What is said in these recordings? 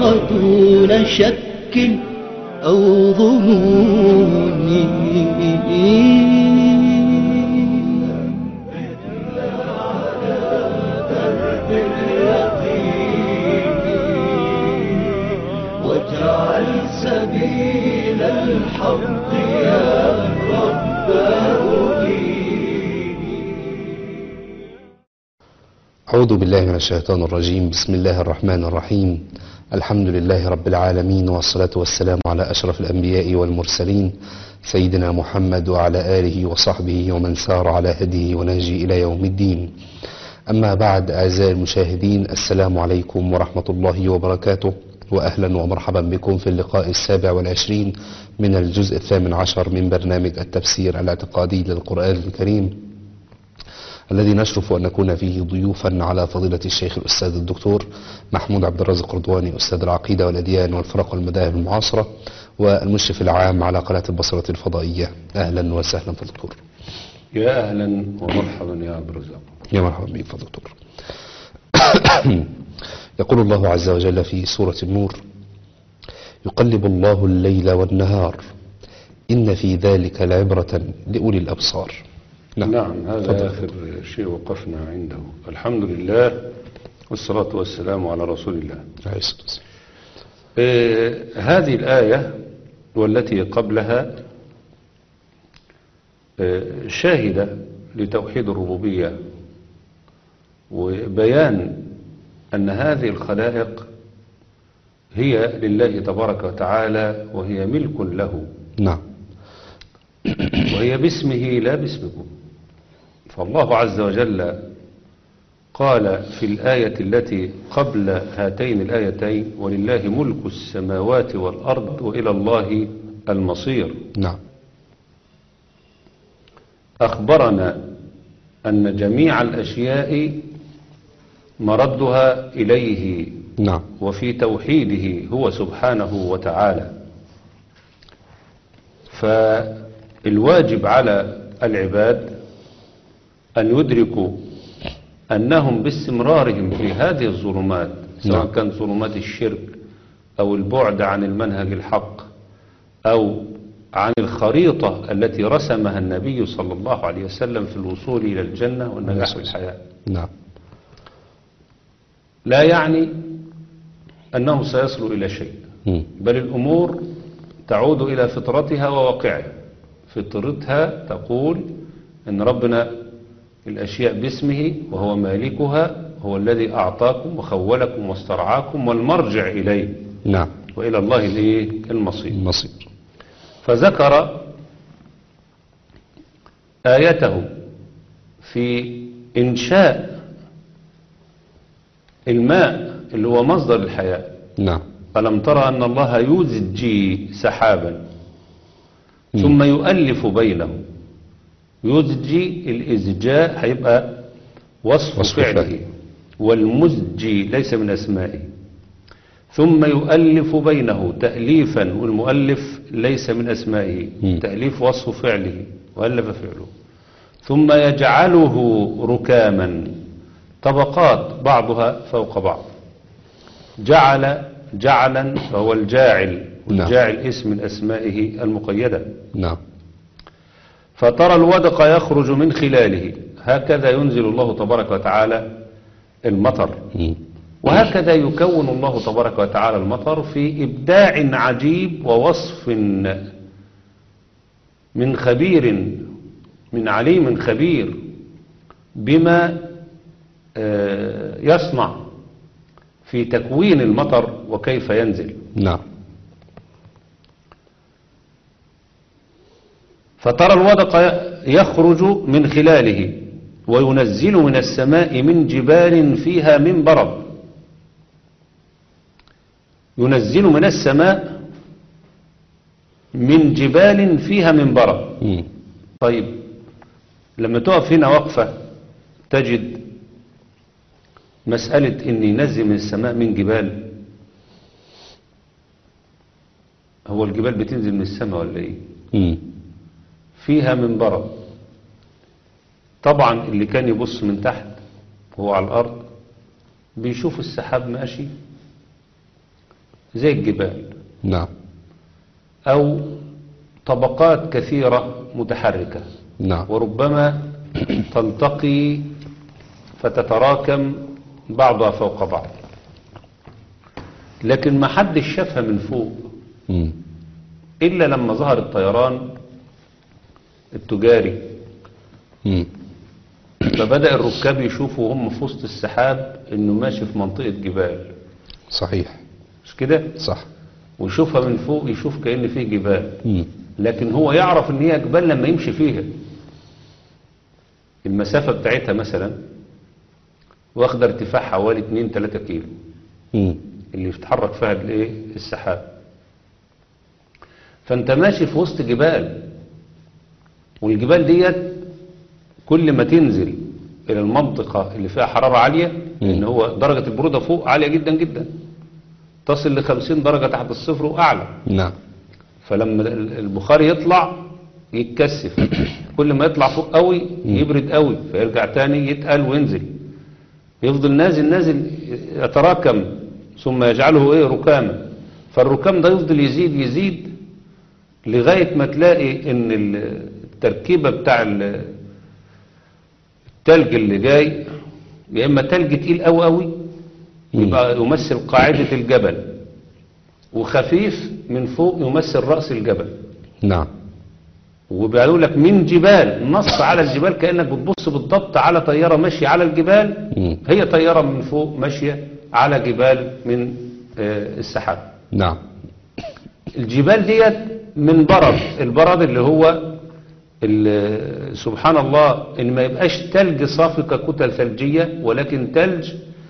دون شك أو ظنون واجعل سبيل الحق يا رب أعوذ بالله من الشيطان الرجيم بسم الله الرحمن الرحيم الحمد لله رب العالمين والصلاة والسلام على أشرف الأنبياء والمرسلين سيدنا محمد وعلى آله وصحبه ومن سار على هديه ونهجه إلى يوم الدين أما بعد أعزائي المشاهدين السلام عليكم ورحمة الله وبركاته وأهلا ومرحبا بكم في اللقاء السابع والعشرين من الجزء الثامن عشر من برنامج التفسير الاعتقادي للقرآن الكريم الذي نشرف أن نكون فيه ضيوفا على فضيلة الشيخ الأستاذ الدكتور محمود عبد الرازق رضواني أستاذ العقيدة والأديان والفرق والمذاهب المعاصرة والمشرف العام على قناة البصرة الفضائية أهلا وسهلا في الدكتور يا أهلا ومرحبا يا عبد الرزاق يا مرحبا بك فضل الدكتور يقول الله عز وجل في سورة النور يقلب الله الليل والنهار إن في ذلك لعبرة لأولي الأبصار نعم هذا تفضل. آخر شيء وقفنا عنده الحمد لله والصلاة والسلام على رسول الله عليه الصلاة والسلام. آه هذه الآية والتي قبلها آه شاهدة لتوحيد الربوبية وبيان أن هذه الخلائق هي لله تبارك وتعالى وهي ملك له نعم وهي باسمه لا باسمكم فالله عز وجل قال في الآية التي قبل هاتين الآيتين ولله ملك السماوات والأرض وإلى الله المصير نعم أخبرنا أن جميع الأشياء مردها إليه نعم وفي توحيده هو سبحانه وتعالى فالواجب على العباد أن يدركوا أنهم باستمرارهم في هذه الظلمات سواء نعم. كان ظلمات الشرك أو البعد عن المنهج الحق أو عن الخريطة التي رسمها النبي صلى الله عليه وسلم في الوصول إلى الجنة والنجاح في الحياة نعم لا يعني أنه سيصل إلى شيء مم. بل الأمور تعود إلى فطرتها وواقعها فطرتها تقول أن ربنا الأشياء باسمه وهو مالكها هو الذي أعطاكم وخولكم واسترعاكم والمرجع إليه نعم وإلى الله الإيه؟ المصير المصير فذكر آيته في إنشاء الماء اللي هو مصدر الحياة نعم ألم ترى أن الله يزجي سحابا ثم يؤلف بينه يزجي الإزجاء هيبقى وصف, وصف فعله فعله. والمزجي ليس من أسمائه ثم يؤلف بينه تأليفا والمؤلف ليس من أسمائه مم. تأليف وصف فعله وألف فعله ثم يجعله ركاما طبقات بعضها فوق بعض جعل جعلا فهو الجاعل نعم. والجاعل اسم من أسمائه المقيدة نعم فترى الودق يخرج من خلاله هكذا ينزل الله تبارك وتعالى المطر مم. وهكذا يكون الله تبارك وتعالى المطر في إبداع عجيب ووصف من خبير من عليم خبير بما آه، يصنع في تكوين المطر وكيف ينزل نعم فترى الودق يخرج من خلاله وينزل من السماء من جبال فيها من برد ينزل من السماء من جبال فيها من برد مم. طيب لما تقف هنا وقفة تجد مسألة ان ينزل من السماء من جبال هو الجبال بتنزل من السماء ولا ايه مم. فيها من برد طبعا اللي كان يبص من تحت وهو على الأرض بيشوف السحاب ماشي زي الجبال نعم أو طبقات كثيرة متحركة نعم وربما تلتقي فتتراكم بعضها فوق بعض لكن ما حدش شافها من فوق مم. إلا لما ظهر الطيران التجاري مم. فبدأ الركاب يشوفوا هم في وسط السحاب انه ماشي في منطقة جبال صحيح مش كده صح ويشوفها من فوق يشوف كأن فيه جبال مم. لكن هو يعرف ان هي جبال لما يمشي فيها المسافة بتاعتها مثلا واخدة ارتفاع حوالي 2 3 كيلو مم. اللي يتحرك فيها الايه السحاب فانت ماشي في وسط جبال والجبال ديت كل ما تنزل الى المنطقة اللي فيها حرارة عالية لان هو درجة البرودة فوق عالية جدا جدا تصل ل 50 درجة تحت الصفر واعلى نعم فلما ال- البخار يطلع يتكثف كل ما يطلع فوق قوي يبرد قوي فيرجع تاني يتقل وينزل يفضل نازل نازل يتراكم ثم يجعله ايه ركاما فالركام ده يفضل يزيد يزيد لغاية ما تلاقي ان ال- التركيبة بتاع ال- التلج اللي جاي يا اما تلج تقيل قوي قوي يبقى يمثل قاعدة الجبل وخفيف من فوق يمثل رأس الجبل نعم وبيقولوا لك من جبال نص على الجبال كأنك بتبص بالضبط على طيارة ماشية على الجبال مم. هي طيارة من فوق ماشية على جبال من آه، السحاب نعم الجبال ديت من برد البرد اللي هو ال- سبحان الله ان ما يبقاش تلج صافي ككتل ثلجية ولكن تلج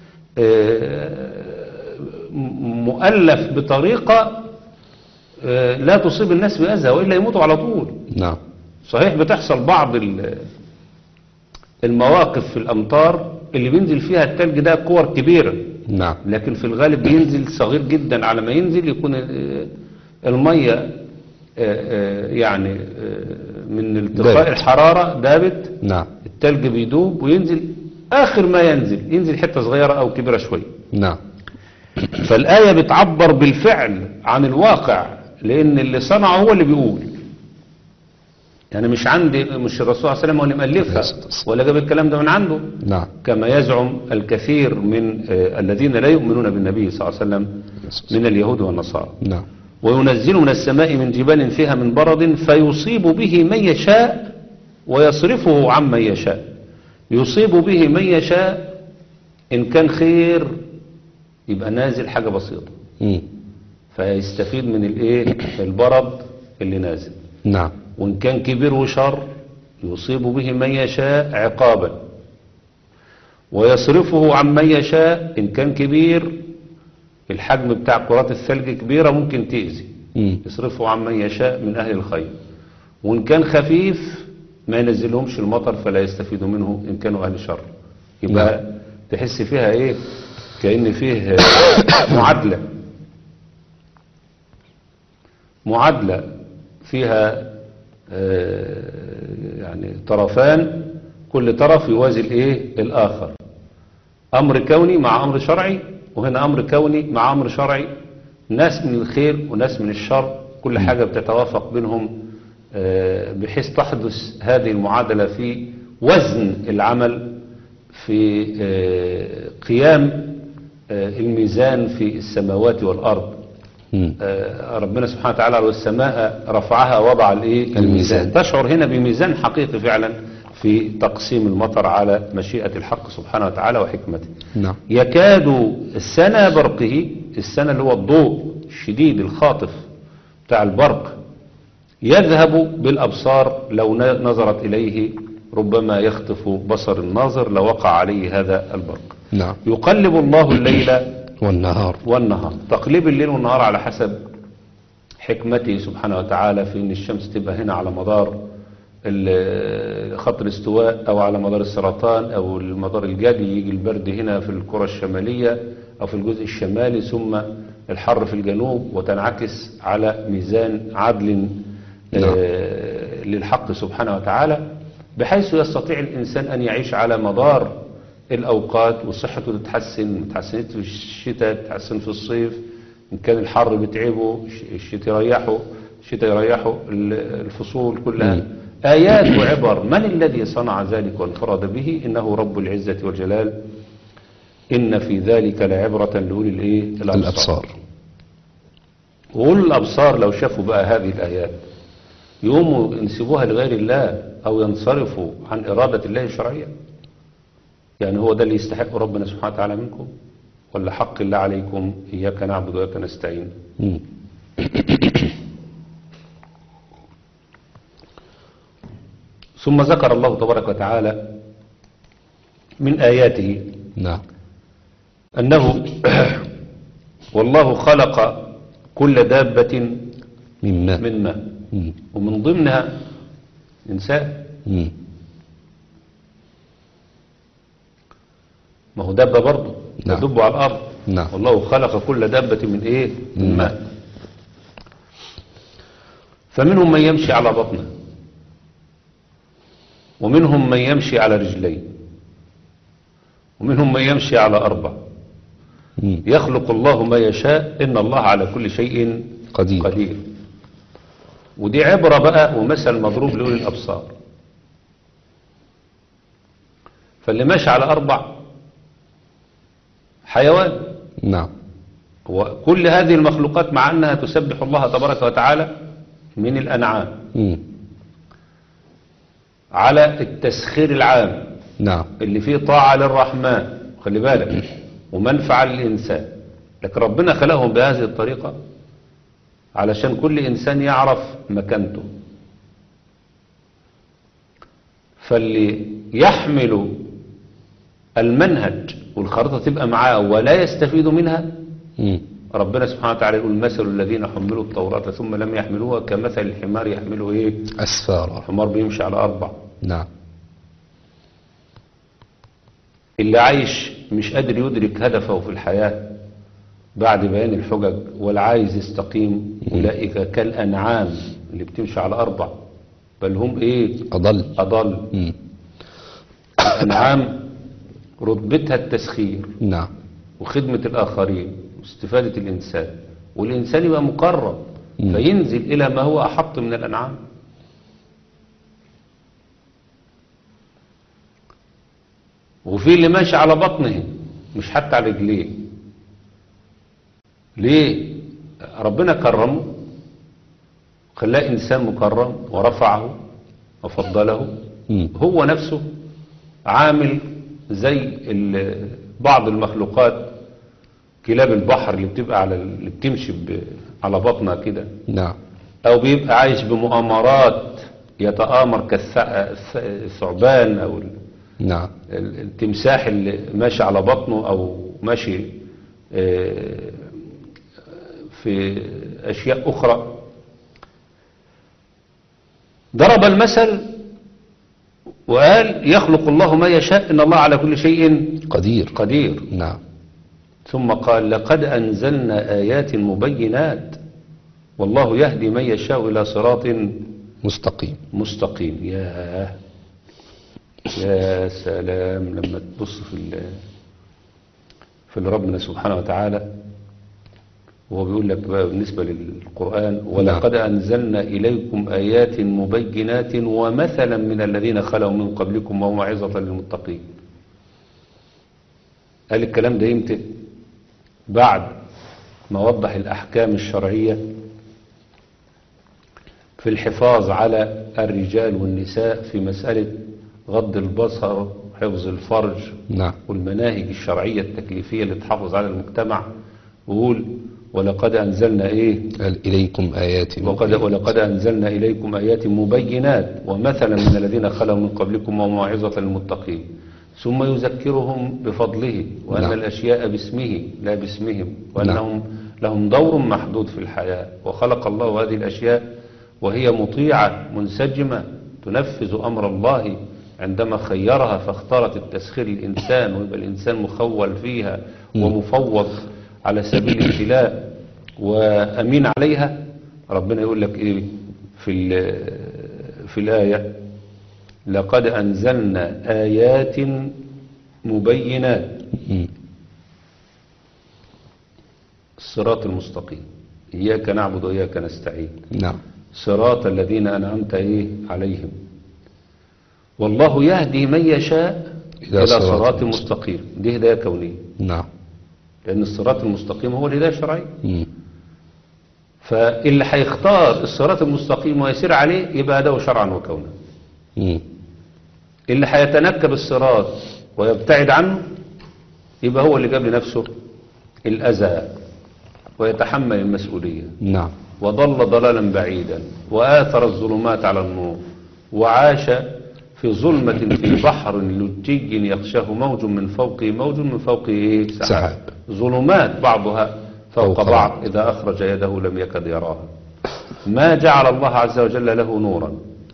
آه، م- مؤلف بطريقة آه، لا تصيب الناس بأذى وإلا يموتوا على طول نعم صحيح بتحصل بعض ال- المواقف في الأمطار اللي بينزل فيها التلج ده كور كبيرة نعم لكن في الغالب بينزل صغير جدا على ما ينزل يكون آه، المية آه، آه، يعني آه، من التقاء دابت. الحرارة دابت نعم التلج بيدوب وينزل آخر ما ينزل ينزل حتة صغيرة أو كبيرة شوية نعم فالآية بتعبر بالفعل عن الواقع لأن اللي صنعه هو اللي بيقول يعني مش عندي مش الرسول صلى الله عليه وسلم هو اللي مألفها ولا جاب الكلام ده من عنده نعم كما يزعم الكثير من آه، الذين لا يؤمنون بالنبي صلى الله عليه وسلم من اليهود والنصارى نعم وينزل من السماء من جبال فيها من برد فيصيب به من يشاء ويصرفه عمن يشاء يصيب به من يشاء إن كان خير يبقى نازل حاجة بسيطة مم. فيستفيد من الايه البرد اللي نازل نعم وإن كان كبير وشر يصيب به من يشاء عقابا ويصرفه عن من يشاء إن كان كبير الحجم بتاع كرات الثلج كبيرة ممكن تأذي مم. يصرفه عن من يشاء من أهل الخير وإن كان خفيف ما ينزلهمش المطر فلا يستفيدوا منه إن كانوا أهل شر يبقى تحس فيها إيه كأن فيه معادلة معادلة فيها آه، يعني طرفان كل طرف يوازي الايه الاخر امر كوني مع امر شرعي وهنا امر كوني مع امر شرعي ناس من الخير وناس من الشر كل حاجة بتتوافق بينهم آه، بحيث تحدث هذه المعادلة في وزن العمل في آه، قيام آه، الميزان في السماوات والأرض مم. آه، ربنا سبحانه وتعالى والسماء رفعها وضع الايه الميزان. تشعر هنا بميزان حقيقي فعلا في تقسيم المطر على مشيئة الحق سبحانه وتعالى وحكمته نعم يكاد سنة برقه السنة اللي هو الضوء الشديد الخاطف بتاع البرق يذهب بالأبصار لو ن- نظرت إليه ربما يخطف بصر الناظر لوقع عليه هذا البرق نعم يقلب الله الليل والنهار والنهار تقليب الليل والنهار على حسب حكمته سبحانه وتعالى في ان الشمس تبقى هنا على مدار ال- خط الاستواء او على مدار السرطان او المدار الجدي يجي البرد هنا في الكرة الشمالية او في الجزء الشمالي ثم الحر في الجنوب وتنعكس على ميزان عدل آه، للحق سبحانه وتعالى بحيث يستطيع الإنسان أن يعيش على مدار الأوقات وصحته تتحسن تتحسنت في الشتاء تتحسن في الصيف إن كان الحر بتعبه الش- الشتاء يريحه الشتاء يريحه ال- الفصول كلها آيات وعبر من الذي صنع ذلك وانفرد به إنه رب العزة والجلال إن في ذلك لعبرة لأولي الإيه الأبصار الأبصار وأولي الأبصار لو شافوا بقى هذه الآيات يقوموا ينسبوها لغير الله أو ينصرفوا عن إرادة الله الشرعية يعني هو ده اللي يستحق ربنا سبحانه وتعالى منكم ولا حق الله عليكم إياك نعبد وإياك نستعين مم. ثم ذكر الله تبارك وتعالى من آياته نعم أنه والله خلق كل دابة من ماء من ماء مم. ومن ضمنها إنسان مم. ما هو دابة برضه نعم. تدب على الأرض نعم. والله خلق كل دابة من إيه من من ماء فمنهم من يمشي على بطنه ومنهم من يمشي على رجلين ومنهم من يمشي على أربع مم. يخلق الله ما يشاء إن الله على كل شيء قدير قدير ودي عبرة بقى ومثل مضروب لأولي الأبصار فاللي ماشي على أربع حيوان نعم وكل هذه المخلوقات مع أنها تسبح الله تبارك وتعالى من الأنعام مم. على التسخير العام نعم اللي فيه طاعة للرحمن خلي بالك ومنفعة للإنسان لكن ربنا خلقهم بهذه الطريقة علشان كل إنسان يعرف مكانته فاللي يحمل المنهج والخريطة تبقى معاه ولا يستفيد منها مم. ربنا سبحانه وتعالى يقول مثل الذين حملوا التوراة ثم لم يحملوها كمثل الحمار يحمله ايه أسفارا الحمار بيمشي على أربع نعم اللي عايش مش قادر يدرك هدفه في الحياة بعد بيان الحجج ولا عايز يستقيم أولئك كالأنعام اللي بتمشي على أربع بل هم إيه أضل أضل مم. الأنعام رتبتها التسخير نعم وخدمة الآخرين واستفادة الإنسان والإنسان يبقى مقرب مم. فينزل إلى ما هو أحط من الأنعام وفي اللي ماشي على بطنه مش حتى على رجليه ليه ربنا كرمه خلاه إنسان مكرم ورفعه وفضله مم. هو نفسه عامل زي ال- بعض المخلوقات كلاب البحر اللي بتبقى على ال- اللي بتمشي ب- على بطنها كده نعم او بيبقى عايش بمؤامرات يتآمر كالثعبان او ال- نعم ال- التمساح اللي ماشي على بطنه او ماشي آه، في اشياء اخرى ضرب المثل وقال يخلق الله ما يشاء ان الله على كل شيء قدير قدير نعم ثم قال لقد أنزلنا آيات مبينات والله يهدي من يشاء إلى صراط مستقيم مستقيم يا يا سلام لما تبص في ال في اللي ربنا سبحانه وتعالى وهو بيقول لك بقى بالنسبة للقرآن ولقد أنزلنا إليكم آيات مبينات ومثلا من الذين خلوا من قبلكم وموعظة للمتقين قال الكلام ده يمتى بعد ما وضح الأحكام الشرعية في الحفاظ على الرجال والنساء في مسألة غض البصر حفظ الفرج نعم والمناهج الشرعية التكليفية اللي تحافظ على المجتمع وقول ولقد أنزلنا إيه قال إليكم آيات وقد ولقد أنزلنا إليكم آيات مبينات ومثلا من الذين خلوا من قبلكم وموعظة للمتقين ثم يذكرهم بفضله وأن نعم. الأشياء باسمه لا باسمهم وأنهم لهم دور محدود في الحياة وخلق الله هذه الأشياء وهي مطيعة منسجمة تنفذ أمر الله عندما خيرها فاختارت التسخير الإنسان ويبقى الإنسان مخول فيها ومفوض على سبيل الابتلاء وأمين عليها ربنا يقول لك إيه في, ال- في الآية لقد أنزلنا آيات مبينات مم. الصراط المستقيم إياك نعبد وإياك نستعين نعم صراط الذين أنعمت إيه عليهم والله يهدي من يشاء إلى إلى صراط صراط مستقيم دي هداية كونية نعم لأن الصراط المستقيم هو الهداية الشرعية مم. فاللي هيختار الصراط المستقيم ويسير عليه يبقى هداه شرعا وكونا مم. اللي هيتنكب الصراط ويبتعد عنه يبقى هو اللي جاب لنفسه الأذى ويتحمل المسؤولية نعم وضل ضلالا بعيدا وآثر الظلمات على النور وعاش في ظلمة في بحر لجي يغشاه موج من فوقه موج من فوقه سحاب سحاب. ظلمات بعضها فوق فوق بعض إذا أخرج يده لم يكد يراها ما جعل الله عز وجل له نورا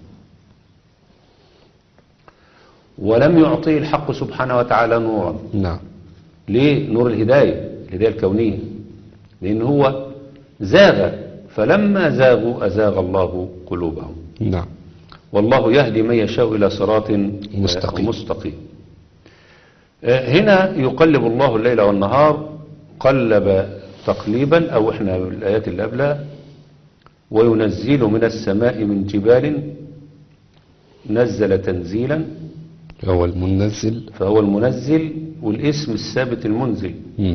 ولم يعطيه الحق سبحانه وتعالى نورا نعم ليه نور الهداية الهداية الكونية لأن هو زاغ فلما زاغوا أزاغ الله قلوبهم نعم والله يهدي من يشاء إلى صراط مستقيم. مستقيم آه، هنا يقلب الله الليل والنهار قلب تقليبا أو إحنا الآيات اللي قبلها وينزل من السماء من جبال نزل تنزيلا هو المنزل فهو المنزل والاسم الثابت المنزل مم.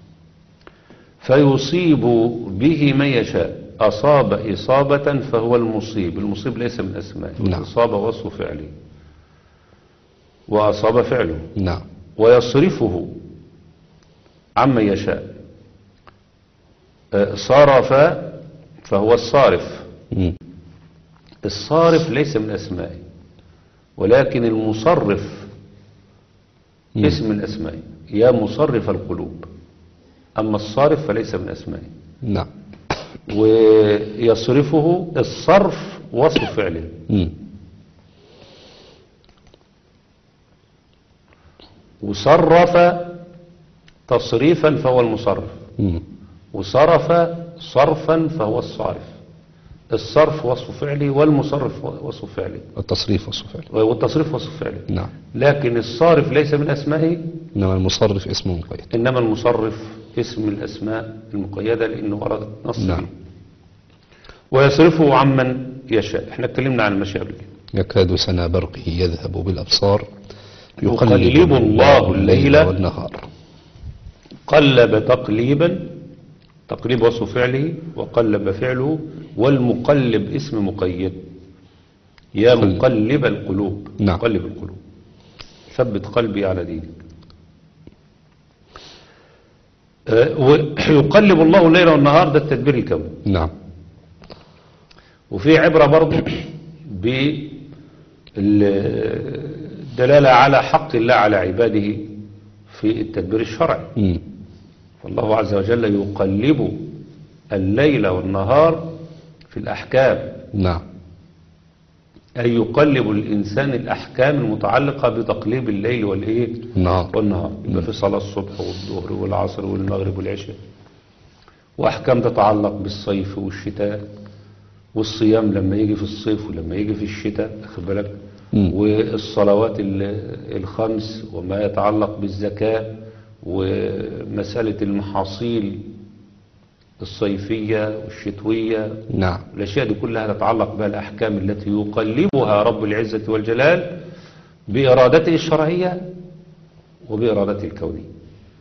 فيصيب به من يشاء أصاب إصابة فهو المصيب المصيب ليس من أسمائه نعم. الإصابة وصف فعله وأصاب فعله نعم ويصرفه عمن يشاء آه، صرف فهو الصارف مم. الصارف ليس من أسمائه ولكن المصرف مم. اسم من أسمائه يا مصرف القلوب أما الصارف فليس من أسمائه نعم ويصرفه الصرف وصف فعله مم. وصرف تصريفا فهو المصرف مم. وصرف صرفا فهو الصارف الصرف وصف فعله والمصرف وصف فعله التصريف وصف فعل والتصريف وصف فعله نعم لكن الصارف ليس من أسمائه إنما المصرف اسمه مقيد إنما المصرف اسم من الأسماء المقيدة لأنه ورد نص نعم. فيه. ويصرفه عمن يشاء احنا اتكلمنا عن المشيئة قبل كده يكاد سنا برقه يذهب بالأبصار يقلب الله الليل والنهار قلب تقليبا تقليب وصف فعله وقلب فعله والمقلب اسم مقيد يا قلب. مقلب القلوب نعم. مقلب القلوب ثبت قلبي على دينك آه، ويقلب الله الليل والنهار ده التدبير الكوني نعم وفي عبرة برضو بالدلالة على حق الله على عباده في التدبير الشرعي مم. فالله عز وجل يقلب الليل والنهار في الأحكام نعم أي يقلب الإنسان الأحكام المتعلقة بتقليب الليل والإيه النهار والنهار يبقى في صلاة الصبح والظهر والعصر والمغرب والعشاء وأحكام تتعلق بالصيف والشتاء والصيام لما يجي في الصيف ولما يجي في الشتاء أخد بالك مم. والصلوات ال- الخمس وما يتعلق بالزكاة ومسألة المحاصيل الصيفية والشتوية نعم الأشياء دي كلها تتعلق بها الأحكام التي يقلبها رب العزة والجلال بإرادته الشرعية وبإرادته الكونية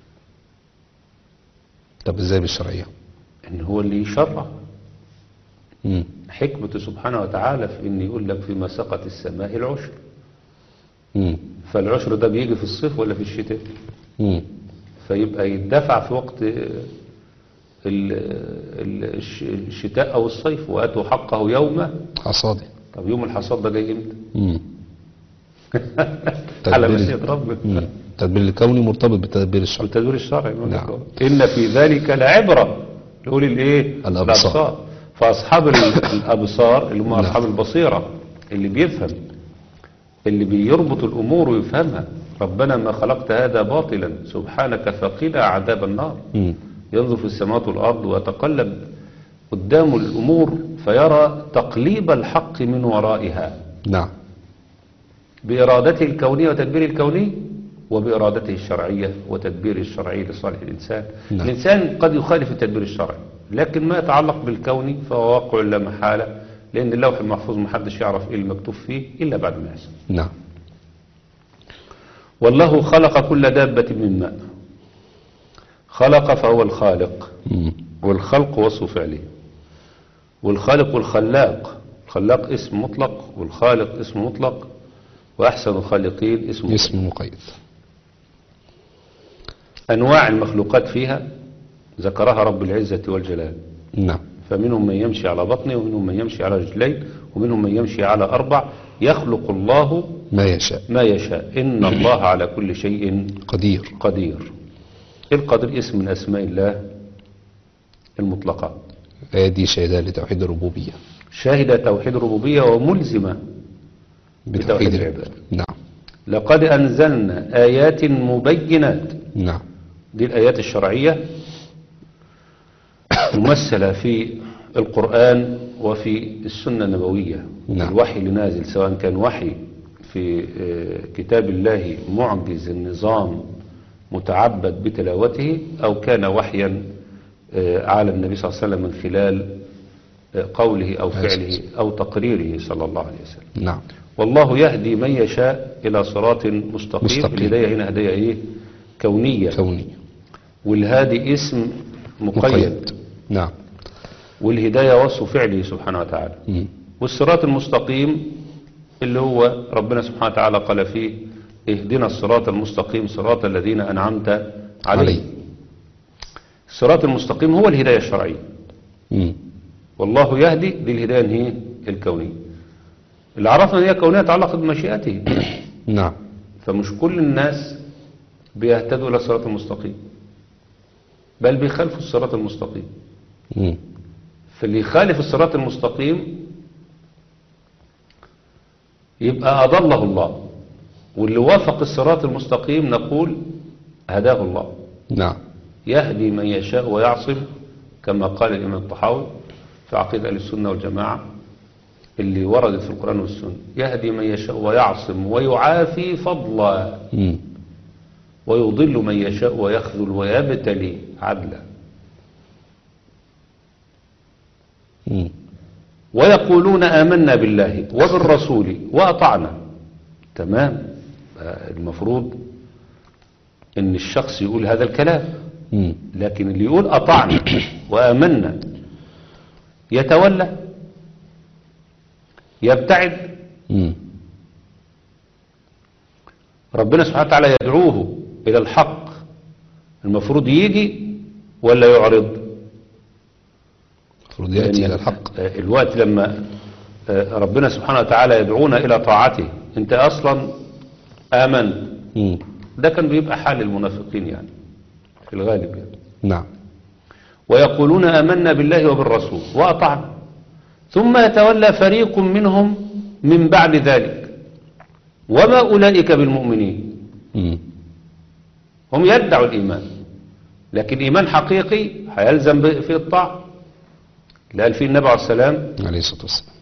طب ازاي بالشرعية إن هو اللي يشرع مم. حكمة سبحانه وتعالى في إن يقول لك في مسقة السماء العشر مم. فالعشر ده بيجي في الصيف ولا في الشتاء مم. فيبقى يدفع في وقت ال- ال- الش- الشتاء أو الصيف وآتوا حقه يوم حصادي طب يوم الحصاد ده جاي امتى؟ مم. على تدبير- مشيئة ربنا مم. التدبير الكوني مرتبط بالتدبير الشرعي التدبير الشرعي نعم. إن في ذلك لعبرة لأولي الإيه؟ الأبصار. فأصحاب ال- الأبصار اللي هم نعم. أصحاب البصيرة اللي بيفهم اللي بيربط الأمور ويفهمها ربنا ما خلقت هذا باطلا سبحانك فقنا عذاب النار مم. ينظر في السماوات والأرض ويتقلب قدام الأمور فيرى تقليب الحق من ورائها نعم بإرادته الكونية وتدبيره الكوني وبإرادته الشرعية وتدبيره الشرعي لصالح الإنسان نعم. الإنسان قد يخالف التدبير الشرعي لكن ما يتعلق بالكون فهو واقع لا محالة لأن اللوح المحفوظ محدش يعرف إيه المكتوب فيه إلا بعد ما يحصل نعم والله خلق كل دابة من ماء خلق فهو الخالق مم. والخلق وصف فعله والخالق والخلاق الخلاق اسم مطلق والخالق اسم مطلق وأحسن الخالقين اسم مطلق. اسم مقيد أنواع المخلوقات فيها ذكرها رب العزة والجلال نعم فمنهم من يمشي على بطنه ومنهم من يمشي على رجلين ومنهم من يمشي على أربع يخلق الله ما يشاء ما يشاء إن الله على كل شيء قدير قدير القدير اسم من أسماء الله المطلقة هذه شهادة لتوحيد الربوبية شاهد توحيد الربوبية وملزمة بتوحيد العباد نعم لقد أنزلنا آيات مبينات نعم دي الآيات الشرعية ممثلة في القرآن وفي السنة النبوية نعم. الوحي اللي نازل سواء كان وحي في آه، كتاب الله معجز النظام متعبد بتلاوته أو كان وحيا آه، على النبي صلى الله عليه وسلم من خلال آه، قوله أو فعله أو تقريره صلى الله عليه وسلم نعم والله يهدي من يشاء إلى صراط مستقيم, مستقيم. الهداية هنا هداية إيه كونية كوني والهادي اسم مقيد, مقيد نعم والهداية وصف فعله سبحانه وتعالى مم. والصراط المستقيم اللي هو ربنا سبحانه وتعالى قال فيه اهدنا الصراط المستقيم صراط الذين أنعمت عليه عليه. الصراط المستقيم هو الهداية الشرعية مم. والله يهدي دي الهداية هي الكونية اللي عرفنا ان هي كونية تعلق بمشيئته نعم فمش كل الناس بيهتدوا إلى الصراط المستقيم بل بيخالفوا الصراط المستقيم مم. فاللي يخالف الصراط المستقيم يبقى أضله الله واللي وافق الصراط المستقيم نقول هداه الله نعم يهدي من يشاء ويعصم كما قال الإمام الطحاوي في عقيدة أهل السنة والجماعة اللي وردت في القرآن والسنة يهدي من يشاء ويعصم ويعافي فضلا مم. ويضل من يشاء ويخذل ويبتلي عدلا مم. ويقولون آمنا بالله وبالرسول وأطعنا تمام آه، المفروض ان الشخص يقول هذا الكلام مم. لكن اللي يقول أطعنا وآمنا يتولى يبتعد مم. ربنا سبحانه وتعالى يدعوه إلى الحق المفروض يجي ولا يعرض المفروض يأتي لأن إلى الحق آه، الوقت لما آه، ربنا سبحانه وتعالى يدعونا إلى طاعته أنت أصلا آمنت مم. ده كان بيبقى حال المنافقين يعني في الغالب يعني نعم ويقولون آمنا بالله وبالرسول وأطعنا ثم يتولى فريق منهم من بعد ذلك وما أولئك بالمؤمنين مم. هم يدعوا الإيمان لكن إيمان حقيقي هيلزم ب- فيه الطاعة لا قال فيه النبي عليه السلام عليه الصلاة والسلام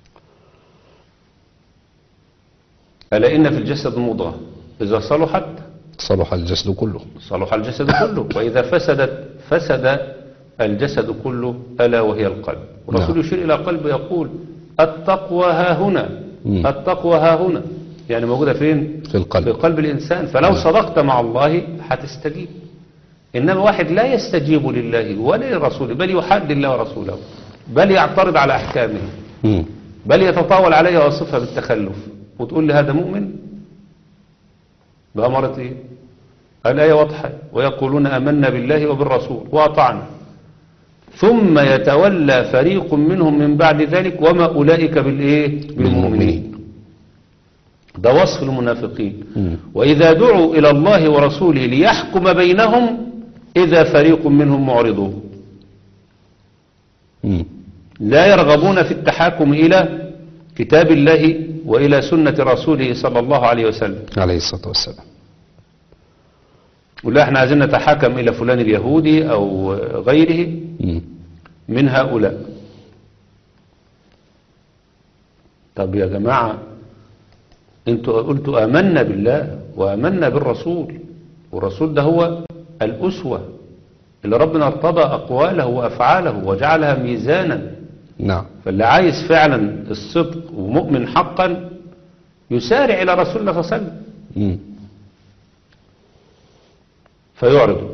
ألا إن في الجسد مضغة إذا صلحت صلح الجسد كله صلح الجسد كله وإذا فسدت فسد الجسد كله ألا وهي القلب والرسول نعم. يشير إلى قلب يقول التقوى ها هنا مم. التقوى ها هنا يعني موجودة فين في القلب. في قلب الإنسان فلو نعم. صدقت مع الله هتستجيب إنما واحد لا يستجيب لله ولا لرسوله بل يحاد الله ورسوله بل يعترض على أحكامه مم. بل يتطاول عليها ويصفها بالتخلف وتقول لي هذا مؤمن بأمرة إيه الآية واضحة ويقولون أمنا بالله وبالرسول وأطعنا ثم يتولى فريق منهم من بعد ذلك وما أولئك بالإيه بالمؤمنين ده وصف المنافقين مم. وإذا دعوا إلى الله ورسوله ليحكم بينهم إذا فريق منهم معرضون مم. لا يرغبون في التحاكم إلى كتاب الله وإلى سنة رسوله صلى الله عليه وسلم عليه الصلاة والسلام ولا احنا عايزين نتحاكم إلى فلان اليهودي أو غيره مم. من هؤلاء طب يا جماعة انتوا قلتوا آمنا بالله وآمنا بالرسول والرسول ده هو الأسوة اللي ربنا ارتضى أقواله وأفعاله وجعلها ميزانا نعم فاللي عايز فعلا الصدق ومؤمن حقا يسارع إلى رسول الله صلى الله عليه وسلم مم. فيعرضوا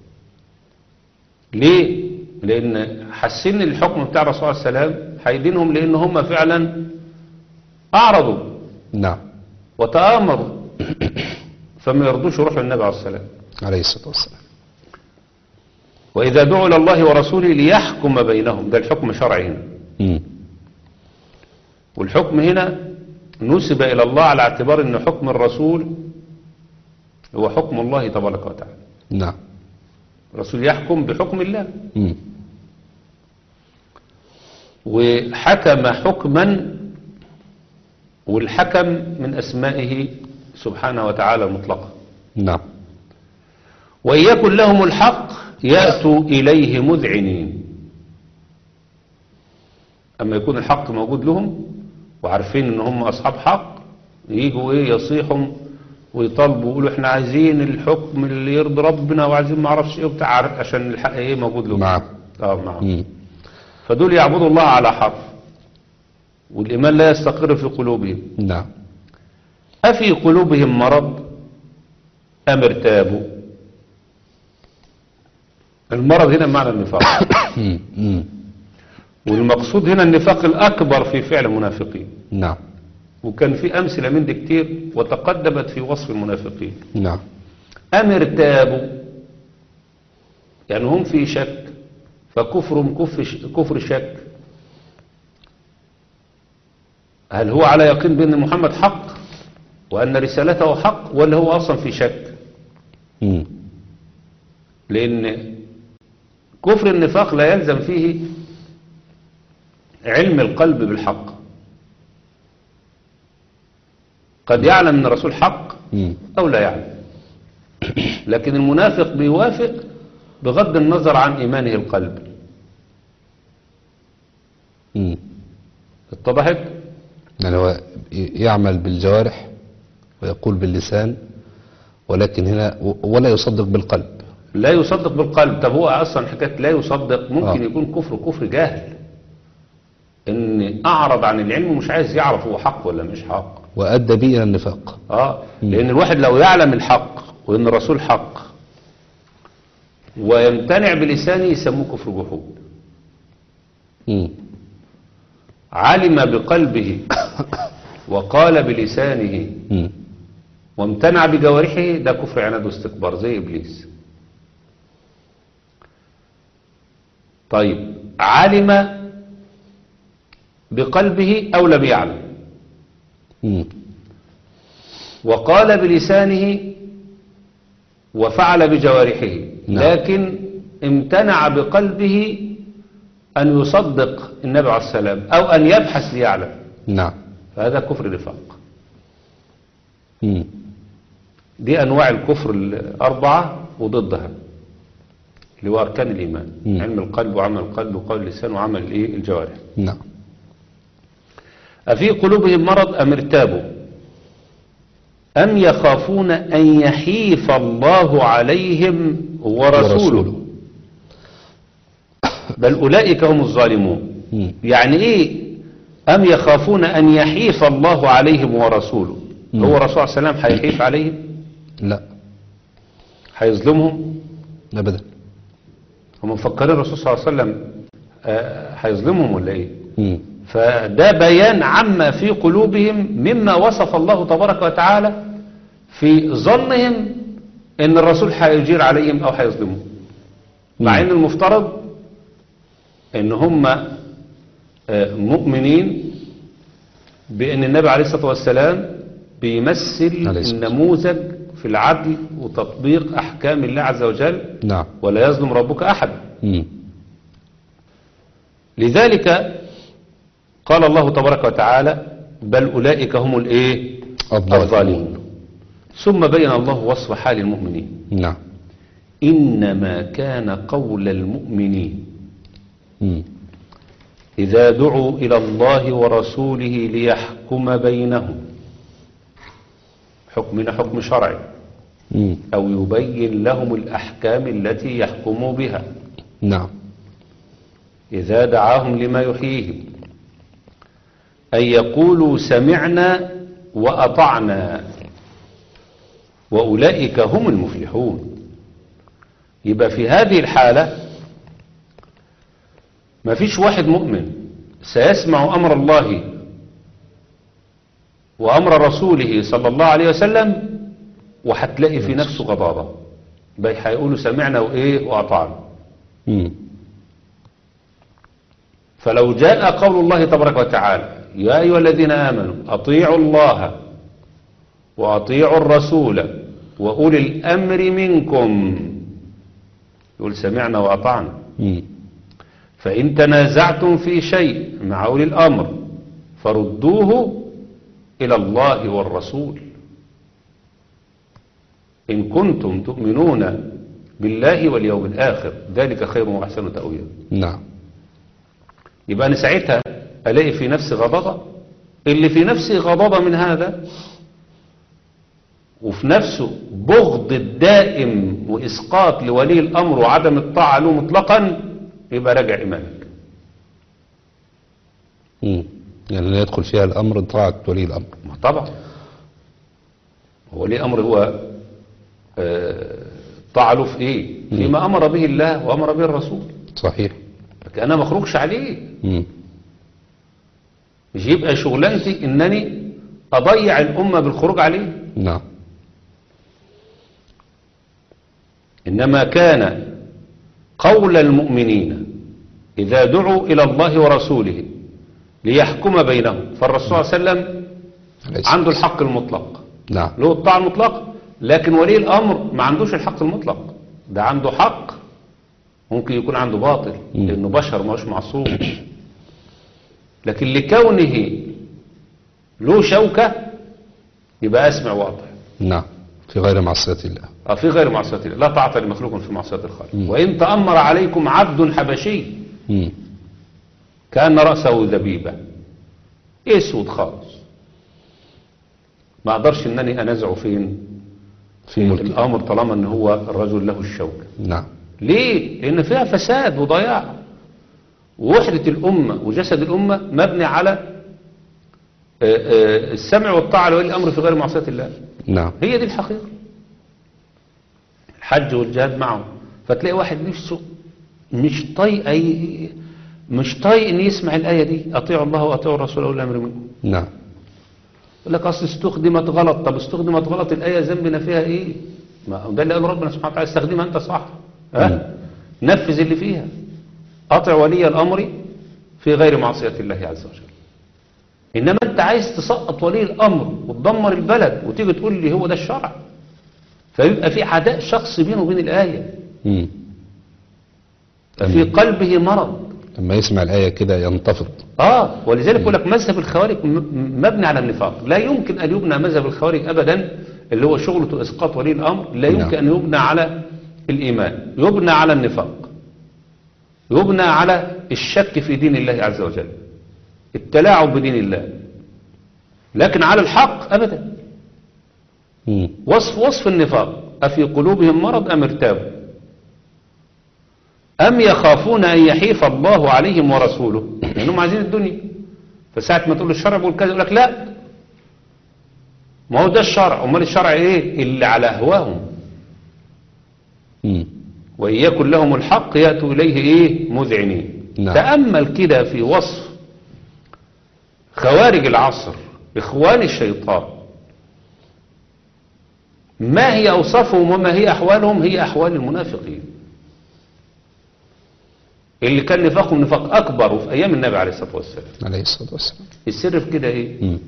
ليه؟ لأن حاسين إن الحكم بتاع الرسول عليه السلام هيدينهم لأن هم فعلا أعرضوا نعم وتآمروا فما يرضوش يروحوا للنبي عليه السلام عليه الصلاة والسلام وإذا دعوا إلى الله ورسوله ليحكم بينهم ده الحكم شرعي هنا مم. والحكم هنا نسب إلى الله على اعتبار أن حكم الرسول هو حكم الله تبارك وتعالى نعم الرسول يحكم بحكم الله مم. وحكم حكما والحكم من أسمائه سبحانه وتعالى المطلقة نعم وإن يكن لهم الحق يأتوا إليه مذعنين أما يكون الحق موجود لهم وعارفين إن هم أصحاب حق يجوا إيه يصيحوا ويطالبوا يقولوا إحنا عايزين الحكم اللي يرضي ربنا وعايزين ما أعرفش إيه وبتاع عارف- عشان الحق إيه موجود لهم معه. آه معه مم. فدول يعبدوا الله على حرف والإيمان لا يستقر في قلوبهم نعم أفي قلوبهم مرض أم ارتابوا المرض هنا معنى النفاق مم. مم. والمقصود هنا النفاق الأكبر في فعل المنافقين نعم وكان في أمثلة من دي كتير وتقدمت في وصف المنافقين نعم أم ارتابوا يعني هم في شك فكفرهم كفر كفر شك هل هو على يقين بأن محمد حق وأن رسالته حق ولا هو أصلا في شك مم. لأن كفر النفاق لا يلزم فيه علم القلب بالحق قد يعلم أن الرسول حق مم. أو لا يعلم لكن المنافق بيوافق بغض النظر عن إيمانه القلب مم. اتضحت؟ يعني هو يعمل بالجوارح ويقول باللسان ولكن هنا ولا يصدق بالقلب لا يصدق بالقلب طب هو أصلا حكاية لا يصدق ممكن آه. يكون كفر كفر جاهل إن أعرض عن العلم ومش عايز يعرف هو حق ولا مش حق وأدى به إلى النفاق اه لان الواحد لو يعلم الحق وان الرسول حق ويمتنع بلسانه يسموه كفر جحود مم. علم بقلبه وقال بلسانه مم. وامتنع بجوارحه ده كفر عناد واستكبار زي ابليس طيب علم بقلبه او لم يعلم مم. وقال بلسانه وفعل بجوارحه نعم. لكن امتنع بقلبه أن يصدق النبي عليه السلام أو أن يبحث ليعلم نعم فهذا كفر نفاق مم. دي أنواع الكفر الأربعة وضدها اللي هو أركان الإيمان مم. علم القلب وعمل القلب وقول اللسان وعمل الإيه الجوارح نعم أفي قلوبهم مرض أم ارتابوا أم يخافون أن يحيف الله عليهم ورسوله, ورسوله. بل أولئك هم الظالمون مم. يعني إيه أم يخافون أن يحيف الله عليهم ورسوله مم. هو الرسول صلى الله عليه وسلم هيحيف عليهم لا هيظلمهم أبدا هم مفكرين الرسول صلى الله عليه وسلم آه، هيظلمهم ولا إيه مم. فده بيان عما في قلوبهم مما وصف الله تبارك وتعالى في ظنهم ان الرسول هيجير عليهم او هيظلمهم مع ان المفترض ان هم آه، مؤمنين بان النبي عليه الصلاة والسلام بيمثل عليه الصلاة النموذج في العدل وتطبيق احكام الله عز وجل نعم ولا يظلم ربك احد مم. لذلك قال الله تبارك وتعالى بل أولئك هم الإيه الظالمون. الظالمون ثم بين الله وصف حال المؤمنين نعم إنما كان قول المؤمنين مم. إذا دعوا إلى الله ورسوله ليحكم بينهم حكمنا حكم شرعي مم. أو يبين لهم الأحكام التي يحكموا بها نعم إذا دعاهم لما يحييهم أن يقولوا سمعنا وأطعنا وأولئك هم المفلحون يبقى في هذه الحالة ما فيش واحد مؤمن سيسمع أمر الله وأمر رسوله صلى الله عليه وسلم وهتلاقي في نفسه غضاضة بل هيقولوا سمعنا وإيه وأطعنا مم. فلو جاء قول الله تبارك وتعالى يا أيها الذين آمنوا أطيعوا الله وأطيعوا الرسول وأولي الأمر منكم يقول سمعنا وأطعنا مم. فإن تنازعتم في شيء مع أولي الأمر فردوه إلى الله والرسول إن كنتم تؤمنون بالله واليوم الآخر ذلك خير وأحسن تأويلا نعم يبقى أنا ساعتها ألاقي في نفسي غضاضة اللي في نفسي غضاضة من هذا وفي نفسه بغض الدائم وإسقاط لولي الأمر وعدم الطاعة له مطلقا يبقى راجع إيمانك مم. يعني لا يدخل فيها الأمر طاعة ولي الأمر ما طبعا ولي أمر هو آه، طاعة له في إيه فيما أمر به الله وأمر به الرسول صحيح لكن أنا ما اخرجش عليه مم. مش يبقى شغلانتي إنني أضيع الأمة بالخروج عليه نعم إنما كان قول المؤمنين إذا دعوا إلى الله ورسوله ليحكم بينهم فالرسول صلى الله عليه وسلم عليه عنده الحق المطلق نعم له الطاعة المطلقة لكن ولي الأمر ما عندوش الحق المطلق ده عنده حق ممكن يكون عنده باطل مم. لأنه بشر مش معصوم لكن لكونه له شوكة يبقى أسمع وأطع نعم في غير معصية الله آه، في غير معصية الله لا طاعة لمخلوق في معصية الخالق مم. وإن تأمر عليكم عبد حبشي مم. كأن رأسه ذبيبة اسود خالص ما اقدرش انني انازعه فين في ملك الامر طالما ان هو الرجل له الشوكة نعم ليه لان فيها فساد وضياع ووحدة الامة وجسد الامة مبني على آه، آه، السمع والطاعة لولي الامر في غير معصية الله نعم هي دي الحقيقة الحج والجهاد معه فتلاقي واحد نفسه مش طايق أي مش طايق ان يسمع الآية دي أطيعوا الله وأطيعوا الرسول أولي الأمر منكم نعم يقول لك أصل استخدمت غلط طب استخدمت غلط الآية ذنبنا فيها إيه ما هو ده اللي قال ربنا سبحانه وتعالى استخدمها أنت صح ها نفذ اللي فيها أطع ولي الأمر في غير معصية الله عز وجل إنما أنت عايز تسقط ولي الأمر وتدمر البلد وتيجي تقول لي هو ده الشرع فيبقى في عداء شخصي بينه وبين الآية مم. ففي قلبه مرض لما يسمع الآية كده ينتفض آه ولذلك يقول لك مذهب الخوارج م- مبني على النفاق لا يمكن أن يبنى مذهب الخوارج أبدا اللي هو شغلة إسقاط ولي الأمر لا يمكن نعم. أن يبنى على الإيمان يبنى على النفاق يبنى على الشك في دين الله عز وجل التلاعب بدين الله لكن على الحق أبدا مم. وصف وصف النفاق أفي قلوبهم مرض أم ارتابوا أم يخافون أن يحيف الله عليهم ورسوله لأنهم عايزين الدنيا فساعة ما تقول الشرع بيقول كذا يقول لك لا ما هو ده الشرع أمال الشرع إيه اللي على أهواهم مم. وإن يكن لهم الحق يأتوا إليه إيه مذعنين نعم. تأمل كده في وصف خوارج العصر إخوان الشيطان ما هي أوصافهم وما هي أحوالهم هي أحوال المنافقين اللي كان نفاقهم نفاق أكبر وفي أيام النبي عليه الصلاة والسلام عليه الصلاة والسلام السر في كده إيه مم.